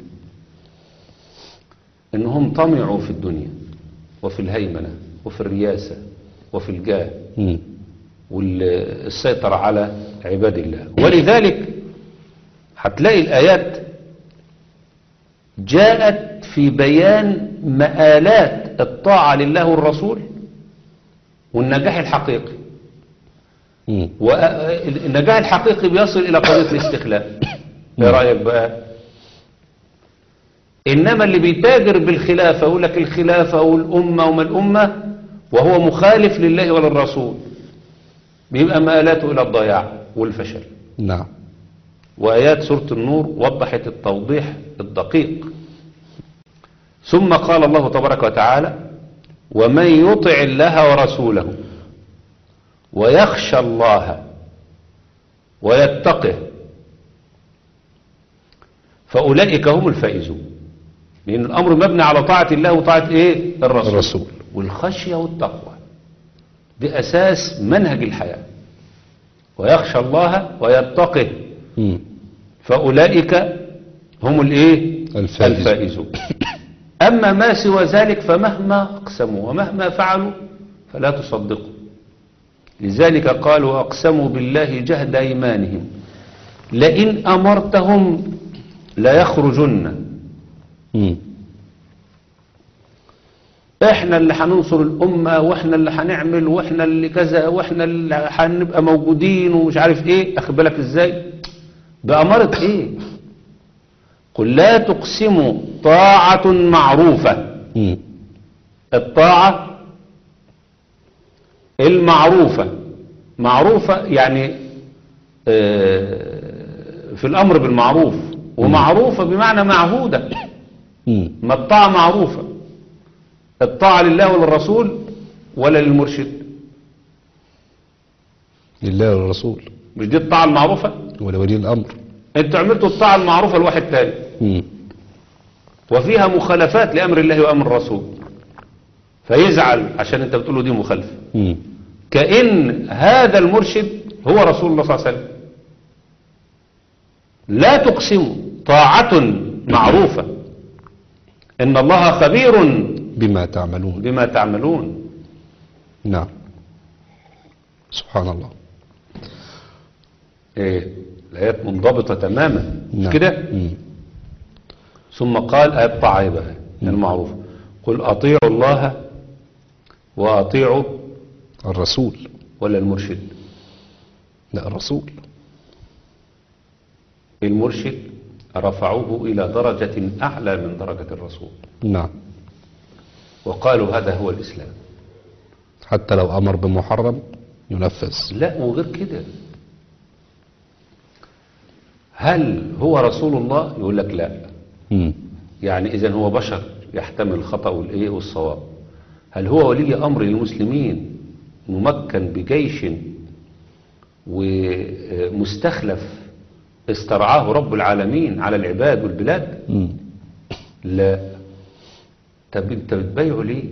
إنهم طمعوا في الدنيا وفي الهيمنة وفي الرياسة وفي الجاه مم. والسيطرة على عباد الله ولذلك هتلاقي الآيات جاءت في بيان مآلات الطاعة لله والرسول والنجاح الحقيقي مم. والنجاح الحقيقي بيصل إلى قضية الاستخلاف ايه رأيك بقى إنما اللي بيتاجر بالخلافة يقول لك الخلافة والأمة وما الأمة وهو مخالف لله وللرسول بيبقى مآلاته إلى الضياع والفشل نعم وآيات سورة النور وضحت التوضيح الدقيق ثم قال الله تبارك وتعالى ومن يطع الله ورسوله ويخشى الله ويتقه فأولئك هم الفائزون لأن الأمر مبني على طاعة الله وطاعة إيه الرسول, الرسول. والخشية والتقوى دي أساس منهج الحياة ويخشى الله ويتقه مم. فأولئك هم الايه الفائزون. الفائزون أما ما سوى ذلك فمهما أقسموا ومهما فعلوا فلا تصدقوا لذلك قالوا أقسموا بالله جهد أيمانهم لئن أمرتهم لا يخرجن مم. احنا اللي هننصر الأمة واحنا اللي هنعمل واحنا اللي كذا واحنا اللي هنبقى موجودين ومش عارف ايه اخد بالك ازاي بأمارة ايه قل لا تقسموا طاعة معروفة مم. الطاعة المعروفة معروفة يعني آه، في الأمر بالمعروف ومعروفة بمعنى معهودة مم. ما الطاعة معروفة الطاعة لله وللرسول ولا للمرشد لله والرسول مش دي الطاعة المعروفة ولولي الأمر انتوا عملتوا الطاعة المعروفة لواحد تاني مم. وفيها مخالفات لأمر الله وأمر الرسول فيزعل عشان انت بتقول له دي مخالفة مم. كأن هذا المرشد هو رسول الله صلى الله عليه وسلم لا تقسموا طاعة معروفة إن الله خبير بما تعملون بما تعملون نعم سبحان الله إيه الآيات منضبطة تماما مش نعم. كده مم. ثم قال آية الطاعة بقى المعروفة قل أطيعوا الله وأطيعوا الرسول ولا المرشد لا الرسول المرشد رفعوه إلى درجة أعلى من درجة الرسول نعم وقالوا هذا هو الإسلام حتى لو أمر بمحرم ينفذ لا وغير كده هل هو رسول الله يقول لك لا مم. يعني إذا هو بشر يحتمل الخطأ والإيه والصواب هل هو ولي أمر للمسلمين ممكن بجيش ومستخلف استرعاه رب العالمين على العباد والبلاد مم. لا طب انت بتبايعه ليه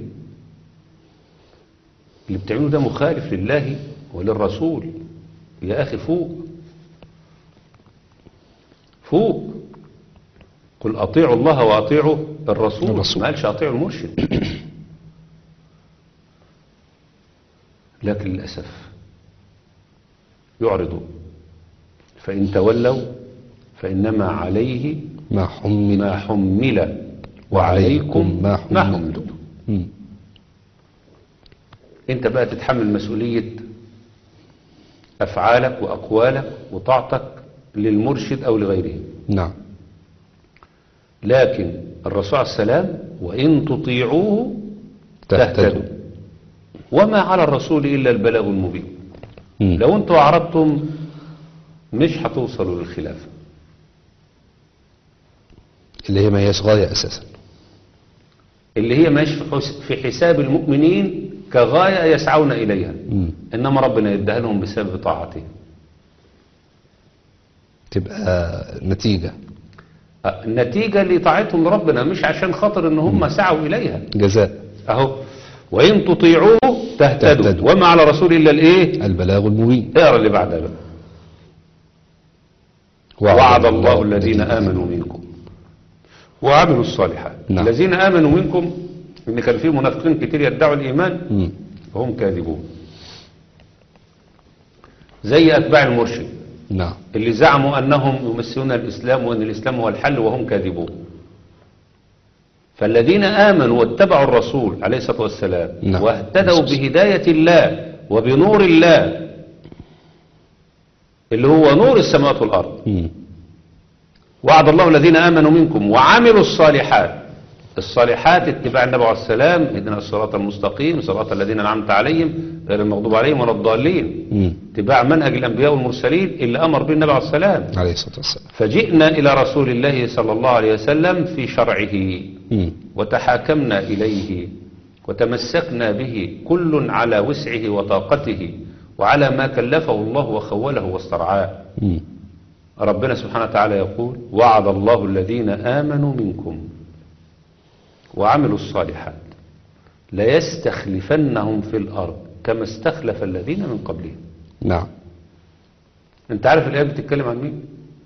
اللي بتعمله ده مخالف لله وللرسول يا اخي فوق فوق قل اطيعوا الله واطيعوا الرسول, الرسول. ما قالش اطيعوا المرشد لكن للاسف يعرضوا فان تولوا فانما عليه ما حمل ما حمل وعليكم ما حملتم مم. انت بقى تتحمل مسؤولية افعالك واقوالك وطاعتك للمرشد او لغيره نعم لكن الرسول عليه السلام وان تطيعوه تهتدوا تهتدوا وما على الرسول الا البلاغ المبين مم. لو انتوا اعرضتم مش هتوصلوا للخلافة اللي هي ما هيش غاية أساسا اللي هي مش في حس- في حساب المؤمنين كغاية يسعون إليها مم. إنما ربنا يديها لهم بسبب طاعته تبقى نتيجة أه، النتيجة لطاعتهم لربنا مش عشان خاطر ان هم سعوا اليها جزاء اهو وان تطيعوه تهتدوا تهتدوا. وما على رسول الا الايه البلاغ المبين اقرا اللي بعدها بقى وعد الله الذين امنوا منكم وعملوا الصالحات نعم. الذين امنوا منكم ان كان في منافقين كتير يدعوا الايمان مم. وهم كاذبون زي اتباع المرشد نعم اللي زعموا أنهم يمثلون الإسلام وأن الإسلام هو الحل وهم كاذبون فالذين آمنوا واتبعوا الرسول عليه الصلاة والسلام نعم. واهتدوا بهداية الله وبنور الله اللي هو نور السماوات والأرض مم. وعد الله الذين آمنوا منكم وعملوا الصالحات الصالحات اتباع النبي عليه السلام اهدنا الصراط المستقيم صراط الذين أنعمت عليهم غير المغضوب عليهم ولا الضالين مم. اتباع منهج الأنبياء والمرسلين اللي أمر به النبي عليه السلام عليه الصلاة والسلام فجئنا إلى رسول الله صلى الله عليه وسلم في شرعه مم. وتحاكمنا إليه وتمسكنا به كل على وسعه وطاقته وعلى ما كلفه الله وخوله واسترعاه مم. ربنا سبحانه وتعالى يقول وعد الله الذين آمنوا منكم وعملوا الصالحات ليستخلفنهم في الأرض كما استخلف الذين من قبلهم نعم انت عارف الآية بتتكلم عن مين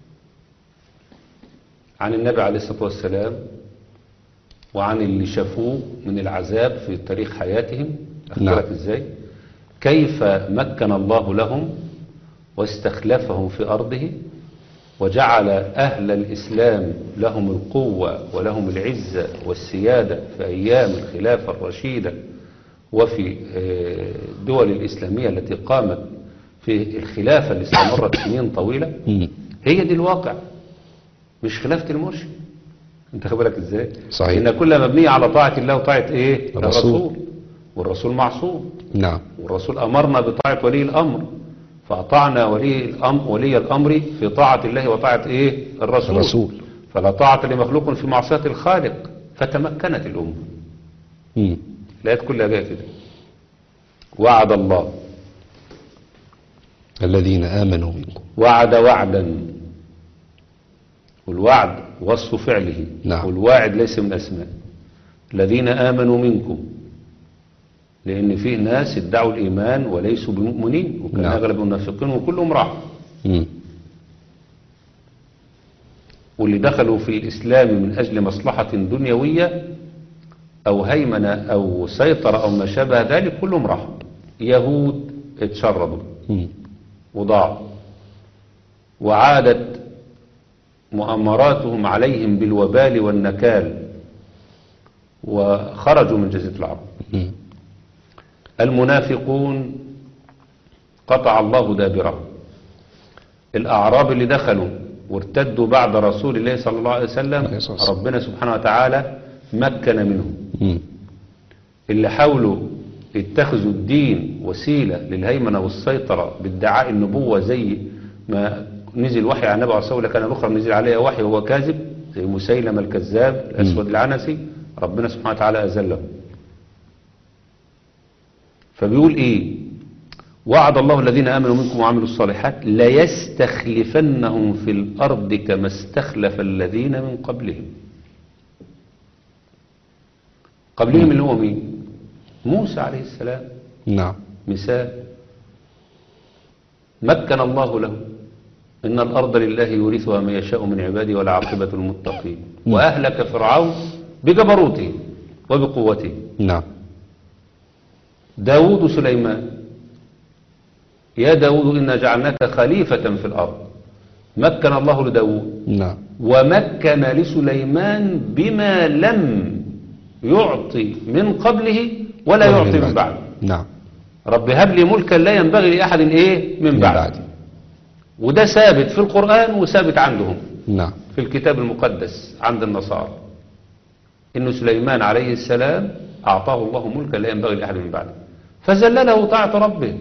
عن النبي عليه الصلاة والسلام وعن اللي شافوه من العذاب في تاريخ حياتهم نعم. أخبرك ازاي كيف مكن الله لهم واستخلفهم في أرضه وجعل أهل الإسلام لهم القوة ولهم العزة والسيادة في أيام الخلافة الرشيدة وفي آه، الدول الإسلامية التي قامت في الخلافة اللي استمرت سنين طويلة مم. هي دي الواقع مش خلافة المرشد انت خد بالك ازاي صحيح. ان كلها مبنية على طاعة الله وطاعة ايه الرسول. والرسول معصوم نعم والرسول امرنا بطاعة ولي الامر فاطعنا ولي الامر ولي الامر في طاعة الله وطاعة ايه الرسول الرسول. فلا طاعة لمخلوق في معصية الخالق فتمكنت الامة مم. الايات كلها جايه كده وعد الله الذين آمنوا منكم وعد وعدا والوعد وصف فعله نعم. والواعد ليس من أسماء الذين آمنوا منكم لأن فيه ناس ادعوا الإيمان وليسوا بمؤمنين وكان نعم. أغلب المنافقين وكلهم راحوا مم. واللي دخلوا في الإسلام من أجل مصلحة دنيوية أو هيمنة أو سيطرة أو ما شابه ذلك كلهم راحوا يهود اتشردوا مم. وضاعوا وعادت مؤامراتهم عليهم بالوبال والنكال وخرجوا من جزيرة العرب مم. المنافقون قطع الله دابرهم الأعراب اللي دخلوا وارتدوا بعد رسول الله صلى الله عليه عليه وسلم الصلاة والسلام. ربنا سبحانه وتعالى مكن منهم مم. اللي حاولوا يتخذوا الدين وسيلة للهيمنة والسيطرة بادعاء النبوة زي ما نزل وحي عن النبي عليه الصلاة والسلام كان الأخرى نزل عليها وحي وهو كاذب زي مسيلمة الكذاب الأسود العنسي ربنا سبحانه وتعالى أذله فبيقول إيه وعد الله الذين آمنوا منكم وعملوا الصالحات ليستخلفنهم في الأرض كما استخلف الذين من قبلهم قبلهم اللي هو مين موسى عليه السلام نعم مثال مكن الله له إن الأرض لله يورثها من يشاء من عباده والعاقبة المتقين وأهلك فرعون بجبروته وبقوته نعم داود سليمان يا داود إنا جعلناك خليفة في الأرض مكن الله لداود نعم ومكن لسليمان بما لم يعطي من قبله ولا يعطي من بعده نعم رب هب لي ملكا لا ينبغي لأحد إيه من من بعد بعدي. وده ثابت في القرآن وثابت عندهم نعم في الكتاب المقدس عند النصارى إن سليمان عليه السلام أعطاه الله ملكا لا ينبغي لأحد من بعده فزلله طاعة ربه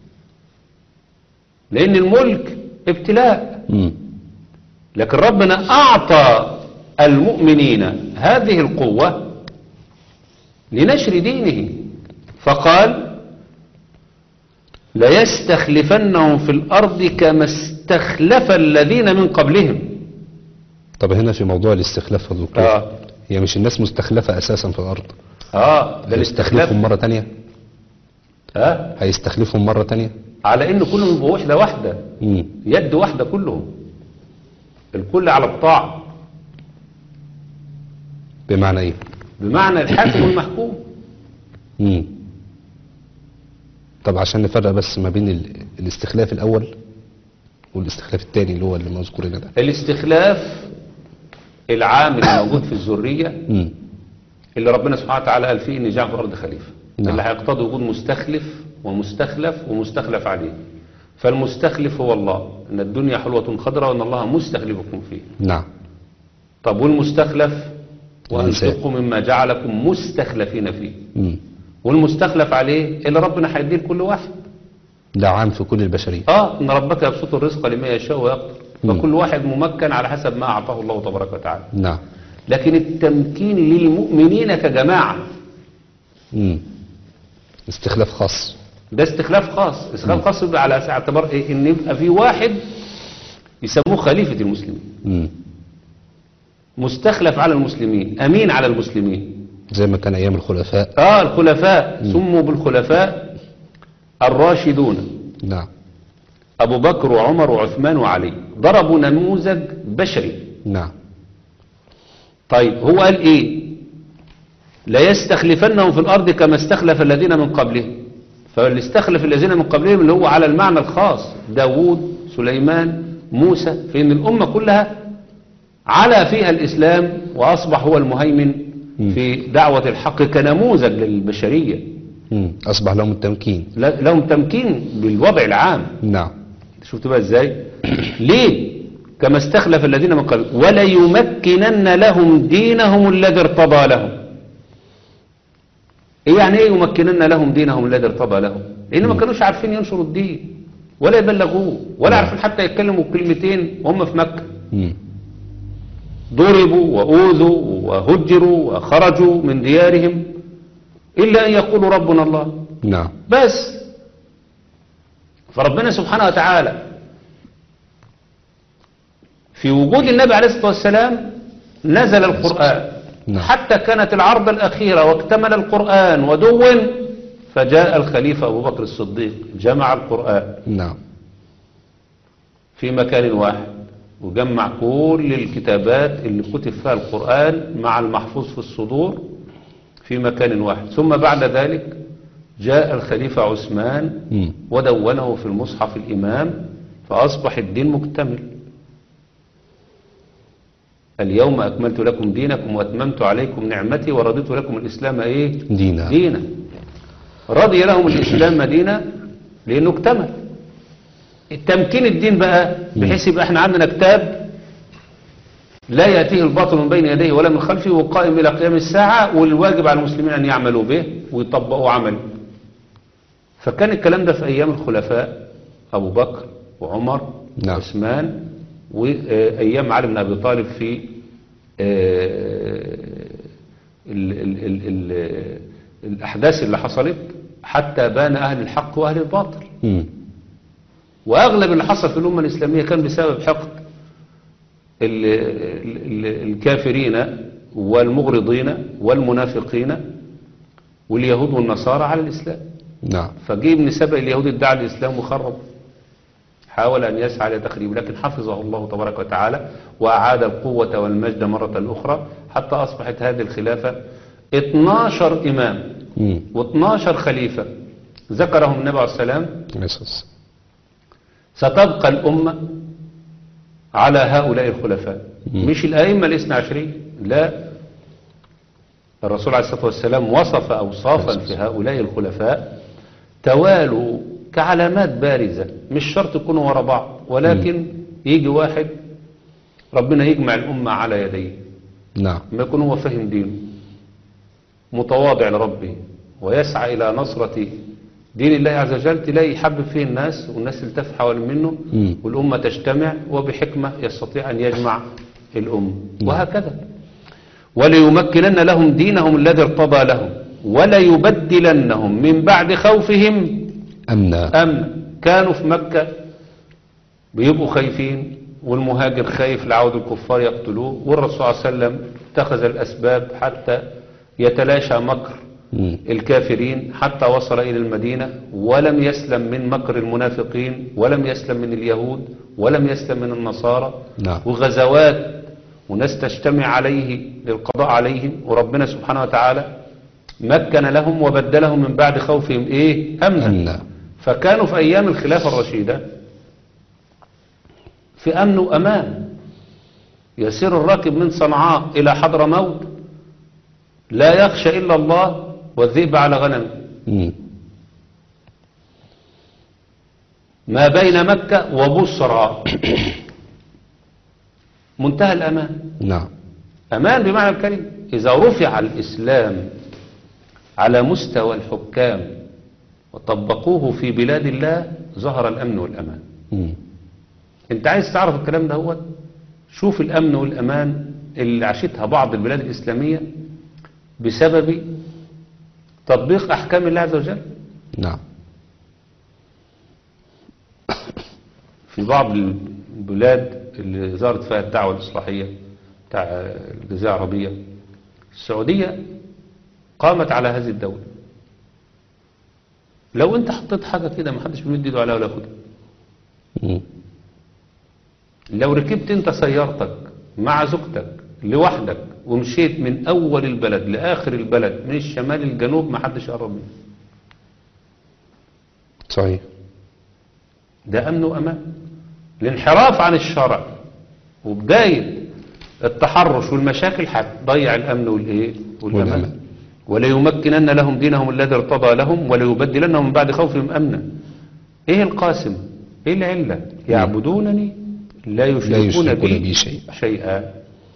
لأن الملك ابتلاء مم. لكن ربنا أعطى المؤمنين هذه القوة لنشر دينه فقال ليستخلفنهم في الأرض كما استخلف الذين من قبلهم طب هنا في موضوع الاستخلاف يا دكتور آه. هي مش الناس مستخلفة أساسا في الأرض آه ده الاستخلاف هيستخلفهم مرة تانية آه هيستخلفهم مرة تانية على إن كلهم يبقوا وحدة واحدة مم. يد واحدة كلهم الكل على الطاعة بمعنى ايه بمعنى الحاكم والمحكوم مم. طب عشان نفرق بس ما بين ال... الاستخلاف الأول والاستخلاف الثاني اللي هو اللي مذكور هنا ده الاستخلاف العام اللي موجود في الذرية مم. اللي ربنا سبحانه وتعالى قال فيه ان جعل في الارض خليفه نعم. اللي هيقتضي وجود مستخلف ومستخلف ومستخلف عليه فالمستخلف هو الله ان الدنيا حلوه خضراء وان الله مستخلفكم فيه نعم طب والمستخلف الإنسان. وأنفقوا مما جعلكم مستخلفين فيه مم. والمستخلف عليه اللي ربنا هيديه لكل واحد ده عام في كل البشرية اه ان ربك يبسط الرزق لمن يشاء ويقدر مم. فكل واحد ممكن على حسب ما اعطاه الله تبارك وتعالى نعم لكن التمكين للمؤمنين كجماعه مم. استخلاف خاص ده استخلاف خاص استخلاف خاص بيبقى على اعتبار ايه ان يبقى في واحد يسموه خليفه المسلمين مم. مستخلف على المسلمين امين على المسلمين زي ما كان أيام الخلفاء اه الخلفاء سموا بالخلفاء الراشدون نعم ابو بكر وعمر وعثمان وعلي ضربوا نموذج بشري نعم طيب هو قال ايه لا يستخلفنهم في الارض كما استخلف الذين من قبلهم فاللي استخلف الذين من قبلهم اللي هو على المعنى الخاص داوود سليمان موسى في ان الامه كلها على فيها الاسلام واصبح هو المهيمن في دعوه الحق كنموذج للبشريه مم. أصبح لهم التمكين لا- لهم تمكين بالوضع العام نعم شفت بقى ازاي ليه كما استخلف الذين من قبل ولا يمكنن لهم دينهم الذي ارتضى لهم ايه يعني ايه يمكنن لهم دينهم الذي ارتضى لهم لان ما كانوش عارفين ينشروا الدين ولا يبلغوه ولا عارفين حتى يتكلموا كلمتين وهم في مكة مم. ضربوا وأوذوا وهجروا وخرجوا من ديارهم إلا أن يقولوا ربنا الله نعم بس فربنا سبحانه وتعالى في وجود النبي عليه الصلاة والسلام نزل القرآن نعم. حتى كانت العرض الأخيرة واكتمل القرآن ودون فجاء الخليفة أبو بكر الصديق جمع القرآن نعم في مكان واحد وجمع كل الكتابات اللي كتب فيها القرآن مع المحفوظ في الصدور في مكان واحد ثم بعد ذلك جاء الخليفة عثمان مم. ودونه في المصحف الإمام فأصبح الدين مكتمل اليوم أكملت لكم دينكم وأتممت عليكم نعمتي ورضيت لكم الإسلام إيه دينا دينا رضي لهم الإسلام دينا لأنه اكتمل التمكين الدين بقى بحيث يبقى احنا عندنا كتاب لا يأتيه الباطل من بين يديه ولا من خلفه وقائم إلى قيام الساعة والواجب على المسلمين أن يعملوا به ويطبقوا عمله فكان الكلام ده في أيام الخلفاء أبو بكر وعمر نعم. وعثمان وأيام علي بن أبي طالب في آه، ال ال ال ال الأحداث اللي حصلت حتى بان أهل الحق وأهل الباطل مم. وأغلب اللي حصل في الأمة الإسلامية كان بسبب حقد ال- ال- ال- الكافرين والمغرضين والمنافقين واليهود والنصارى على الإسلام نعم فجه ابن سبأ اليهود ادعى الإسلام وخرب حاول أن يسعى لتخريبه لكن حفظه الله تبارك وتعالى وأعاد القوة والمجد مرة أخرى حتى أصبحت هذه الخلافة 12 إمام مم. و12 خليفة ذكرهم النبي عليه السلام عليه الصلاة والسلام. ستبقى الأمة على هؤلاء الخلفاء مم. مش الأئمة الاثنى عشرين لا الرسول عليه الصلاة والسلام وصف أوصافا في هؤلاء الخلفاء توالوا كعلامات بارزة مش شرط يكونوا ورا بعض ولكن يجي واحد ربنا يجمع الأمة على يديه نعم ما يكون هو فاهم دينه متواضع لربه ويسعى إلى نصرة دين الله عز وجل تلاقي يحبب فيه الناس والناس تلتف حوالين منه مم. والأمة تجتمع وبحكمة يستطيع أن يجمع الأمة وهكذا وليمكنن لهم دينهم الذي ارتضى لهم وليبدلنهم من بعد خوفهم أمنا أمن كانوا في مكة بيبقوا خايفين والمهاجر خايف لعود الكفار يقتلوه والرسول صلى الله عليه وسلم اتخذ الأسباب حتى يتلاشى مكر مم. الكافرين حتى وصل إلى المدينة ولم يسلم من مكر المنافقين ولم يسلم من اليهود ولم يسلم من النصارى نعم. وغزوات وناس تجتمع عليه للقضاء عليهم وربنا سبحانه وتعالى مكن لهم وبدلهم من بعد خوفهم ايه امنا أمنا فكانوا في ايام الخلافة الرشيدة في امن وامان يسير الراكب من صنعاء الى حضر موت لا يخشى الا الله والذئب على غنمه مم. ما بين مكة وبصرى منتهى الأمان نعم أمان بمعنى الكلمة إذا رفع الإسلام على مستوى الحكام وطبقوه في بلاد الله ظهر الأمن والأمان مم. انت عايز تعرف الكلام ده هو شوف الأمن والأمان اللي عاشتها بعض البلاد الإسلامية بسبب تطبيق أحكام الله عز وجل نعم في بعض البلاد اللي ظهرت فيها الدعوة الإصلاحية بتاع الجزيرة العربية السعودية قامت على هذه الدولة لو انت حطيت حاجة كده محدش بيمد ايده عليها ولا ياخدها مم. لو ركبت انت سيارتك مع زوجتك لوحدك ومشيت من اول البلد لاخر البلد من الشمال للجنوب محدش يقرب منك صحيح ده امن وامان الانحراف عن الشرع وبداية التحرش والمشاكل هتضيع الامن والايه والأمان. والامان ولا يمكنن لهم دينهم الذي ارتضى لهم ولا يبدلنهم من بعد خوفهم امنا ايه القاسم ايه العله يعبدونني لا يشركون, يشركون بي, بي شيئا. شيئا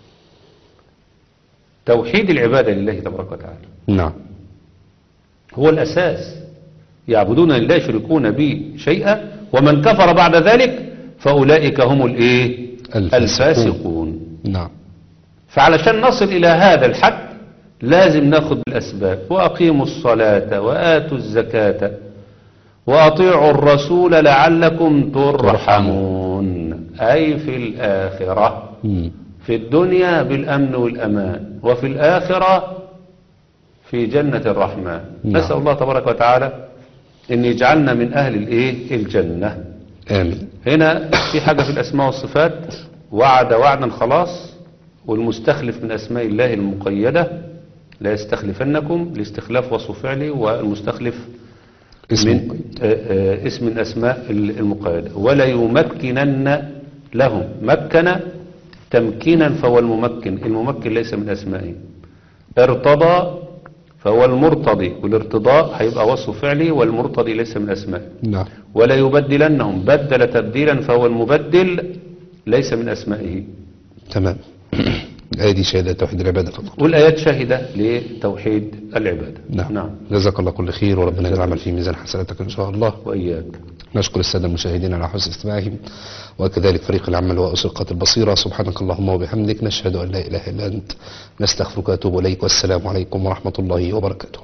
توحيد العباده لله تبارك وتعالى نعم هو الأساس يعبدون لا يشركون بي شيئا ومن كفر بعد ذلك فأولئك هم الإيه الفاسقون. الفاسقون نعم فعلشان نصل إلى هذا الحد لازم ناخد بالأسباب وأقيموا الصلاة وآتوا الزكاة وأطيعوا الرسول لعلكم ترحمون أي في الآخرة مم. في الدنيا بالأمن والأمان وفي الآخرة في جنة الرحمن نعم. نسأل الله تبارك وتعالى أن يجعلنا من أهل الإيه الجنة آمين هنا في حاجة في الأسماء والصفات وعد وعدا خلاص والمستخلف من أسماء الله المقيدة لا يستخلفنكم لاستخلاف وصف فعلي والمستخلف اسم من مقيد. آه، آه، اسم من أسماء المقيدة ولا يمكنن لهم مكن تمكينا فهو الممكن الممكن ليس من أسمائه ارتضى فهو المرتضي والارتضاء هيبقى وصف فعلي والمرتضي ليس من أسمائه نعم ولا يبدلنهم بدل تبديلا فهو المبدل ليس من أسمائه تمام الآية دي شهادة توحيد العبادة فقط والآيات شاهدة لتوحيد العبادة نعم. نعم جزاك الله كل خير وربنا يجعل العمل في ميزان حسناتك إن شاء الله وإياك نشكر السادة المشاهدين على حسن استماعهم وكذلك فريق العمل وأسرقة البصيرة سبحانك اللهم وبحمدك نشهد أن لا إله إلا أنت نستغفرك وأتوب إليك والسلام عليكم ورحمة الله وبركاته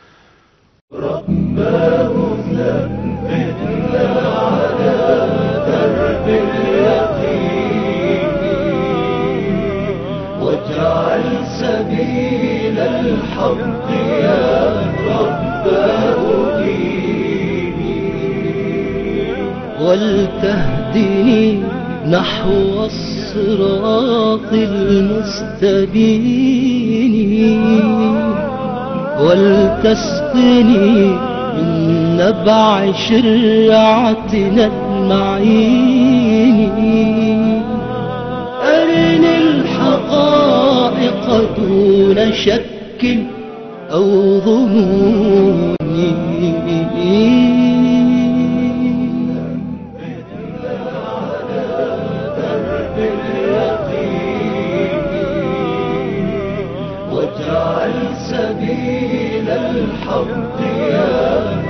واجعل سبيل الحق يا رب ديني ولتهدني نحو الصراط المستبين ولتسقني من نبع شرعتنا المعين أرني الحقائق دون شك أو ظنون واجعل سبيل الحق